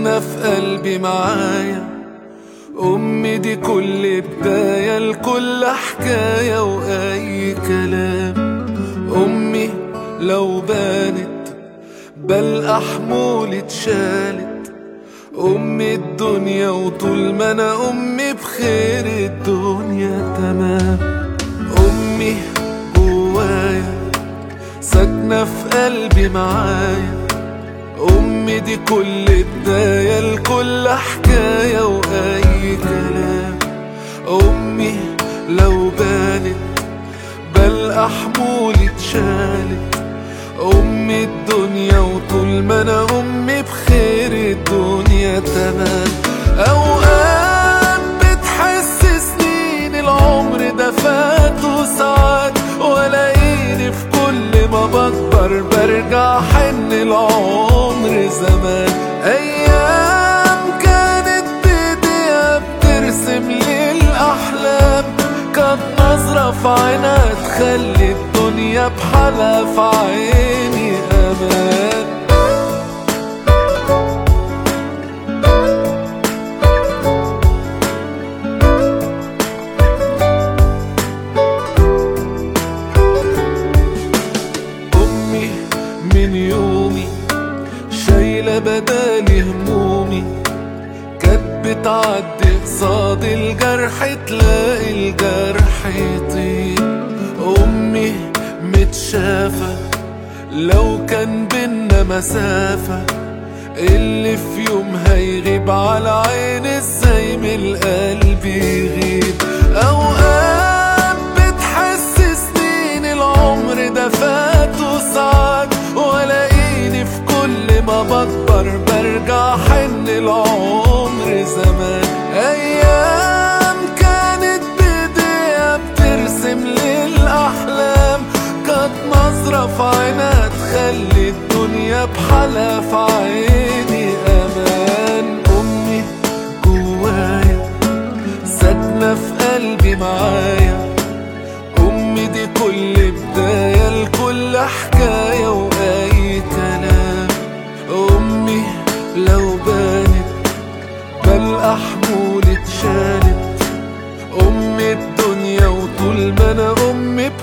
ساكنة في قلبي معايا أمي دي كل بداية لكل حكاية وأي كلام أمي لو بانت بل حمولي اتشالت أمي الدنيا وطول ما أنا أمي بخير الدنيا تمام أمي جوايا ساكنة في قلبي معايا أمي دي كل بداية لكل حكاية وأي كلام أمي لو بانت بل حمولي اتشالت أمي الدنيا وطول ما أنا أمي بخير الدنيا تمام أوقات بتحس سنين العمر ده فات وساعات ولاقيني في كل ما بكبر برجع حن العمر زمان أيام كانت بإيديها بترسم لي الأحلام كانت نظرة في عينها تخلي الدنيا بحالها في عيني أمان أمي من يومي شايلة بدالي همومي كانت بتعدي قصاد الجرح تلاقي الجرح يطير أمي متشافة لو كان بينا مسافة اللي في يوم هيغيب على عين ازاي من القلب يغيب أوقات بتحس سنين العمر ده فات وساعات ولاقيني في كل ما بكبر برجع حن العمر زمان أيام كانت بإيديها بترسم لي الأحلام كانت نظرة في عينها تخلي الدنيا بحالها في عيني أمان أمي جوايا ساكنة في قلبي معايا أمي دي كل بداية لكل حكاية وأي كلام أمي لو بانت بل حمولي اتشالت أمي الدنيا وطول ما أنا أمي